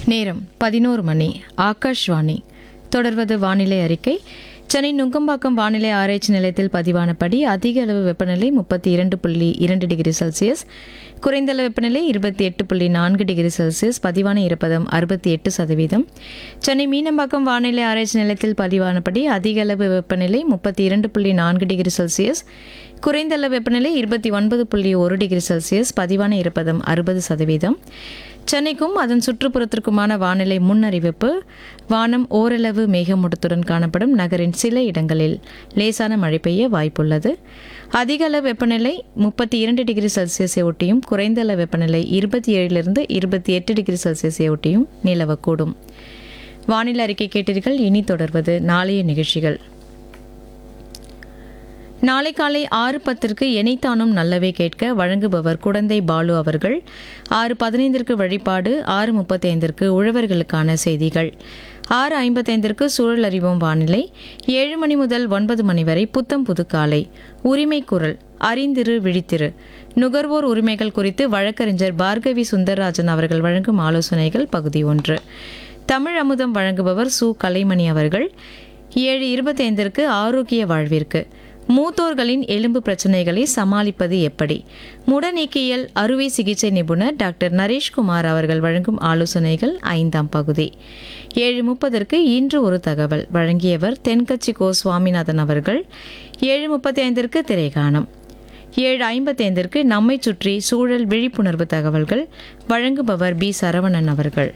நேரம் பதினோரு மணி ஆகாஷ்வாணி தொடர்வது வானிலை அறிக்கை சென்னை நுங்கம்பாக்கம் வானிலை ஆராய்ச்சி நிலையத்தில் பதிவானபடி அதிக அளவு வெப்பநிலை முப்பத்தி இரண்டு புள்ளி இரண்டு டிகிரி செல்சியஸ் குறைந்த அளவு வெப்பநிலை இருபத்தி எட்டு புள்ளி நான்கு டிகிரி செல்சியஸ் பதிவான ஈரப்பதம் அறுபத்தி எட்டு சதவீதம் சென்னை மீனம்பாக்கம் வானிலை ஆராய்ச்சி நிலையத்தில் பதிவானபடி அதிக அளவு வெப்பநிலை முப்பத்தி இரண்டு புள்ளி நான்கு டிகிரி செல்சியஸ் குறைந்த அளவு வெப்பநிலை இருபத்தி ஒன்பது புள்ளி ஒரு டிகிரி செல்சியஸ் பதிவான ஈரப்பதம் அறுபது சதவீதம் சென்னைக்கும் அதன் சுற்றுப்புறத்திற்குமான வானிலை முன்னறிவிப்பு வானம் ஓரளவு மேகமூட்டத்துடன் காணப்படும் நகரின் சில இடங்களில் லேசான மழை பெய்ய வாய்ப்புள்ளது அதிக அளவு வெப்பநிலை முப்பத்தி இரண்டு டிகிரி செல்சியஸை ஒட்டியும் குறைந்த அளவு வெப்பநிலை இருபத்தி ஏழிலிருந்து இருபத்தி எட்டு டிகிரி செல்சியஸை ஒட்டியும் நிலவக்கூடும் வானிலை அறிக்கை கேட்டீர்கள் இனி தொடர்வது நாளைய நிகழ்ச்சிகள் நாளை காலை ஆறு பத்திற்கு எனைத்தானும் நல்லவே கேட்க வழங்குபவர் குடந்தை பாலு அவர்கள் ஆறு பதினைந்திற்கு வழிபாடு ஆறு முப்பத்தைந்திற்கு உழவர்களுக்கான செய்திகள் ஆறு ஐம்பத்தைந்திற்கு சூழல் அறிவோம் வானிலை ஏழு மணி முதல் ஒன்பது மணி வரை புத்தம் புது காலை உரிமை குரல் அறிந்திரு விழித்திரு நுகர்வோர் உரிமைகள் குறித்து வழக்கறிஞர் பார்கவி சுந்தரராஜன் அவர்கள் வழங்கும் ஆலோசனைகள் பகுதி ஒன்று தமிழ் அமுதம் வழங்குபவர் சு கலைமணி அவர்கள் ஏழு இருபத்தைந்திற்கு ஆரோக்கிய வாழ்விற்கு மூத்தோர்களின் எலும்பு பிரச்சனைகளை சமாளிப்பது எப்படி முடநீக்கியல் அறுவை சிகிச்சை நிபுணர் டாக்டர் நரேஷ்குமார் அவர்கள் வழங்கும் ஆலோசனைகள் ஐந்தாம் பகுதி ஏழு முப்பதற்கு இன்று ஒரு தகவல் வழங்கியவர் தென்கட்சி கோ சுவாமிநாதன் அவர்கள் ஏழு முப்பத்தி ஐந்திற்கு திரைகாணம் ஏழு ஐம்பத்தைந்திற்கு நம்மை சுற்றி சூழல் விழிப்புணர்வு தகவல்கள் வழங்குபவர் பி சரவணன் அவர்கள்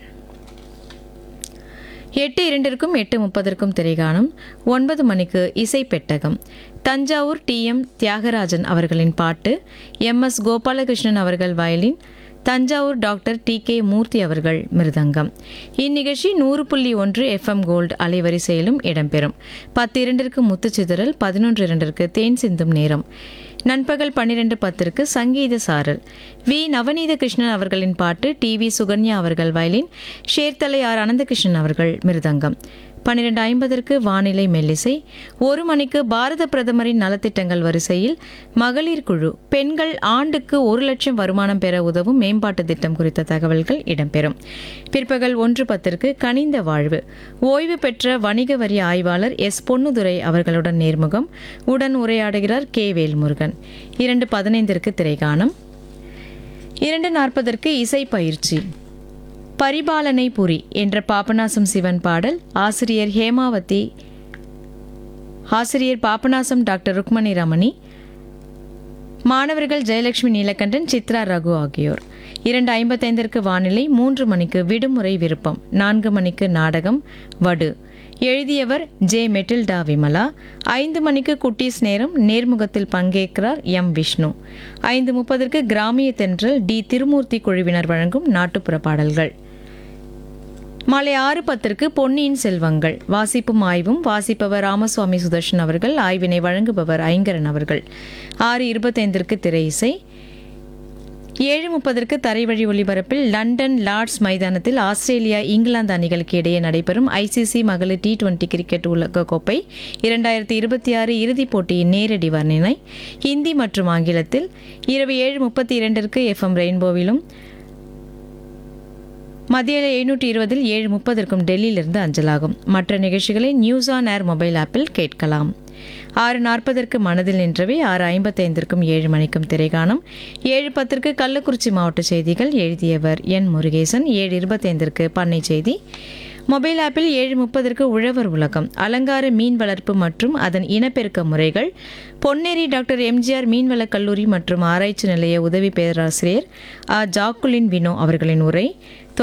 எட்டு இரண்டிற்கும் எட்டு முப்பதற்கும் திரைகாணும் ஒன்பது மணிக்கு இசை பெட்டகம் தஞ்சாவூர் டி எம் தியாகராஜன் அவர்களின் பாட்டு எம் எஸ் கோபாலகிருஷ்ணன் அவர்கள் violin Thanjavur doctor T K Murthy அவர்கள் மிருதங்கம் இந்நிகழ்ச்சி நூறு புள்ளி ஒன்று எஃப்எம் கோல்டு அலைவரிசையிலும் இடம்பெறும் பத்து இரண்டிற்கு முத்துச்சிதறல் பதினொன்று இரண்டிற்கு தேன் சிந்தும் நேரம் நண்பகல் பன்னிரெண்டு பத்திற்கு சங்கீத சாரல் வி நவநீத கிருஷ்ணன் அவர்களின் பாட்டு டி வி சுகன்யா அவர்கள் வயலின் ஷேர்தலை ஆர் அனந்தகிருஷ்ணன் அவர்கள் மிருதங்கம் பன்னிரெண்டு ஐம்பதற்கு வானிலை மெல்லிசை ஒரு மணிக்கு பாரத பிரதமரின் நலத்திட்டங்கள் வரிசையில் மகளிர் குழு பெண்கள் ஆண்டுக்கு ஒரு லட்சம் வருமானம் பெற உதவும் மேம்பாட்டு திட்டம் குறித்த தகவல்கள் இடம்பெறும் பிற்பகல் ஒன்று பத்திற்கு கனிந்த வாழ்வு ஓய்வு பெற்ற வணிக வரி ஆய்வாளர் எஸ் பொன்னுதுரை அவர்களுடன் நேர்முகம் உடன் உரையாடுகிறார் கே வேல்முருகன் இரண்டு பதினைந்திற்கு திரைகாணம் இரண்டு நாற்பதற்கு இசை பயிற்சி பரிபாலனை புரி என்ற பாபநாசம் சிவன் பாடல் ஆசிரியர் ஹேமாவதி ஆசிரியர் பாபநாசம் டாக்டர் ருக்மணி ரமணி மாணவர்கள் ஜெயலட்சுமி நீலகண்டன் சித்ரா ரகு ஆகியோர் இரண்டு ஐம்பத்தைந்திற்கு வானிலை மூன்று மணிக்கு விடுமுறை விருப்பம் நான்கு மணிக்கு நாடகம் வடு எழுதியவர் ஜே மெட்டில்டா விமலா ஐந்து மணிக்கு குட்டீஸ் நேரம் நேர்முகத்தில் பங்கேற்கிறார் எம் விஷ்ணு ஐந்து முப்பதற்கு கிராமிய தென்றல் டி திருமூர்த்தி குழுவினர் வழங்கும் நாட்டுப்புற பாடல்கள் மாலை ஆறு பத்திற்கு பொன்னியின் செல்வங்கள் வாசிப்பும் ஆய்வும் வாசிப்பவர் ராமசுவாமி சுதர்ஷன் அவர்கள் ஆய்வினை வழங்குபவர் ஐங்கரன் அவர்கள் ஆறு இருபத்தைந்திற்கு திரை இசை ஏழு முப்பதற்கு தரைவழி ஒலிபரப்பில் லண்டன் லார்ட்ஸ் மைதானத்தில் ஆஸ்திரேலியா இங்கிலாந்து அணிகளுக்கு இடையே நடைபெறும் ஐசிசி மகளிர் டி டுவெண்டி கிரிக்கெட் உலகக்கோப்பை இரண்டாயிரத்தி இருபத்தி ஆறு இறுதிப் போட்டியின் நேரடி வர்ணனை ஹிந்தி மற்றும் ஆங்கிலத்தில் இரவு ஏழு முப்பத்தி இரண்டிற்கு எஃப்எம் ரெயின்போவிலும் மத்திய எழுநூற்றி இருபதில் ஏழு முப்பதற்கும் டெல்லியிலிருந்து அஞ்சலாகும் மற்ற நிகழ்ச்சிகளை நியூஸ் ஆன் ஏர் மொபைல் ஆப்பில் கேட்கலாம் ஆறு நாற்பதற்கு மனதில் நின்றவை ஆறு ஐம்பத்தைந்திற்கும் ஏழு மணிக்கும் திரைகாணும் ஏழு பத்திற்கு கள்ளக்குறிச்சி மாவட்ட செய்திகள் எழுதியவர் என் முருகேசன் ஏழு இருபத்தைந்திற்கு பண்ணை செய்தி மொபைல் ஆப்பில் ஏழு முப்பதற்கு உழவர் உலகம் அலங்கார மீன் வளர்ப்பு மற்றும் அதன் இனப்பெருக்க முறைகள் பொன்னேரி டாக்டர் எம்ஜிஆர் மீன்வளக் கல்லூரி மற்றும் ஆராய்ச்சி நிலைய உதவி பேராசிரியர் ஆ ஜாக்குலின் வினோ அவர்களின் உரை